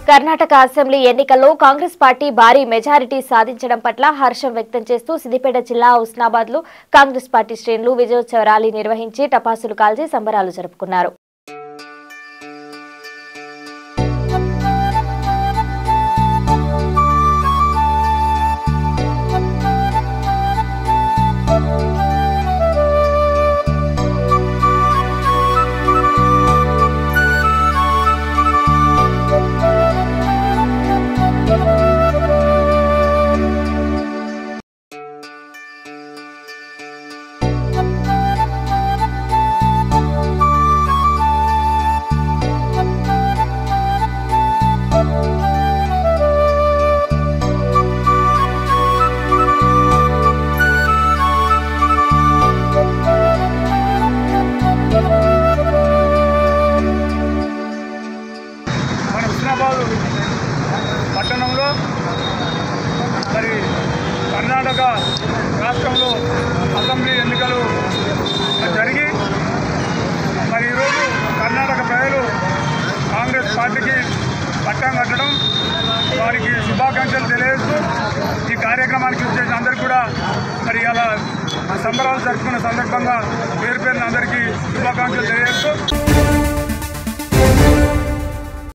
Karnataka assembly ఎన్నికల్లో Congress party భారీ majority సాధించడం పట్ల హర్షం వ్యక్తం చేస్తూ సిద్దిపేట జిల్లా హుస్నాబాద్ లో కాంగ్రెస్ పార్టీ శ్రేణులు విజయోత్సవ ర్యాలీ నిర్వహించి టపాసులు కాల్చి సంబరాలు జరుపుకున్నారు మన హుస్నాబాద్ పట్టణంలో మరి కర్ణాటక రాష్ట్రంలో అసెంబ్లీ ఎన్నికలు జరిగి మరి ఈరోజు కర్ణాటక ప్రజలు కాంగ్రెస్ పార్టీకి పట్టం కట్టడం వారికి శుభాకాంక్షలు తెలియజేస్తూ ఈ కార్యక్రమానికి వచ్చేసిన అందరికీ కూడా మరి అలా సంబరాలు జరుపుకున్న సందర్భంగా పేరు పేరున అందరికీ శుభాకాంక్షలు తెలియజేస్తూ